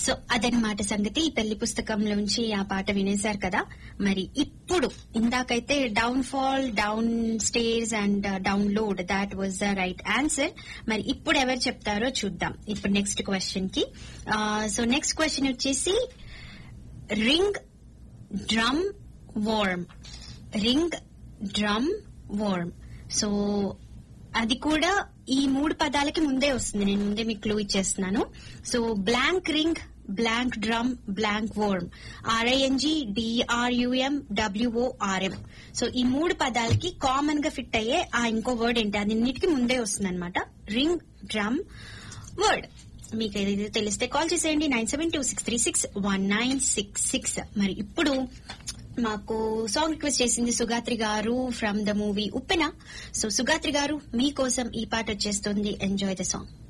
so అదనమాట సంగతి ఈ పెళ్లి పుస్తకంలోంచి ఆ పాట వినేశారు కదా మరి ఇప్పుడు ఇందాకైతే down fall down stairs and download that was the right answer మరి ఇప్పుడు ఎవరు చెప్తారో చూద్దాం ఇప్పుడు నెక్స్ట్ క్వశ్చన్ కి సో నెక్స్ట్ క్వశ్చన్ వచ్చేసి ring drum worm ring drum worm so అది కూడా ఈ మూడు పదాలకి ముందే వస్తుంది నేను ముందే మీకు క్లూ ఇచ్చేస్తున్నాను so blank ring blank drum blank worm R I N G D R U M W O R M so ఈ మూడు పదాలకి కామన్ గా ఫిట్ అయ్యే ఆ ఇంకో వర్డ్ ఏంటి అది అన్నిటికీ ముందే వస్తుంది అనమాట రింగ్ డ్రమ్ వర్డ్ మీకు ఏదైతే తెలిస్తే కాల్ చేసేయండి nine seven two six three six one nine six six మరి ఇప్పుడు మాకు సాంగ్ రిక్వెస్ట్ చేసింది Sugatri garu from the movie Uppena so Sugatri garu మీకోసం ఈ పాట వచ్చేస్తుంది ఎంజాయ్ ద సాంగ్